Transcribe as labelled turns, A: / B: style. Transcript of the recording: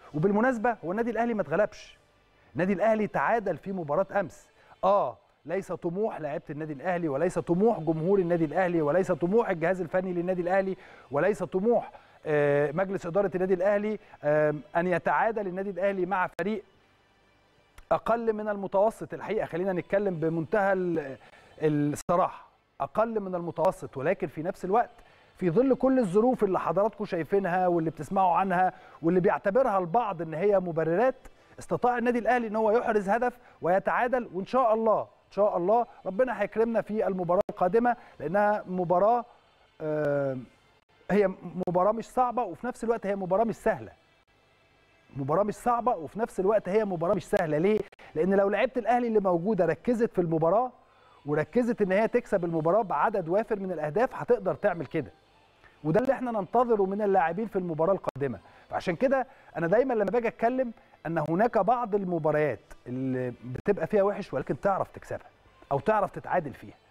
A: وبالمناسبه هو النادي الاهلي ما اتغلبش النادي الاهلي تعادل في مباراه امس اه ليس طموح لعيبه النادي الاهلي وليس طموح جمهور النادي الاهلي وليس طموح الجهاز الفني للنادي الاهلي وليس طموح آه، مجلس اداره النادي الاهلي آه، ان يتعادل النادي الاهلي مع فريق اقل من المتوسط الحقيقه خلينا نتكلم بمنتهى ال- الصراحه اقل من المتوسط ولكن في نفس الوقت في ظل كل الظروف اللي حضراتكم شايفينها واللي بتسمعوا عنها واللي بيعتبرها البعض ان هي مبررات استطاع النادي الاهلي ان هو يحرز هدف ويتعادل وان شاء الله ان شاء الله ربنا هيكرمنا في المباراه القادمه لانها مباراه آه، هي مباراه مش صعبه وفي نفس الوقت هي مباراه مش سهله مباراه مش صعبه وفي نفس الوقت هي مباراه مش سهله ليه لان لو لعيبه الاهلي اللي موجوده ركزت في المباراه وركزت ان هي تكسب المباراه بعدد وافر من الاهداف هتقدر تعمل كده وده اللي احنا ننتظره من اللاعبين في المباراه القادمه فعشان كده انا دايما لما باجي اتكلم ان هناك بعض المباريات اللي بتبقى فيها وحش ولكن تعرف تكسبها او تعرف تتعادل فيها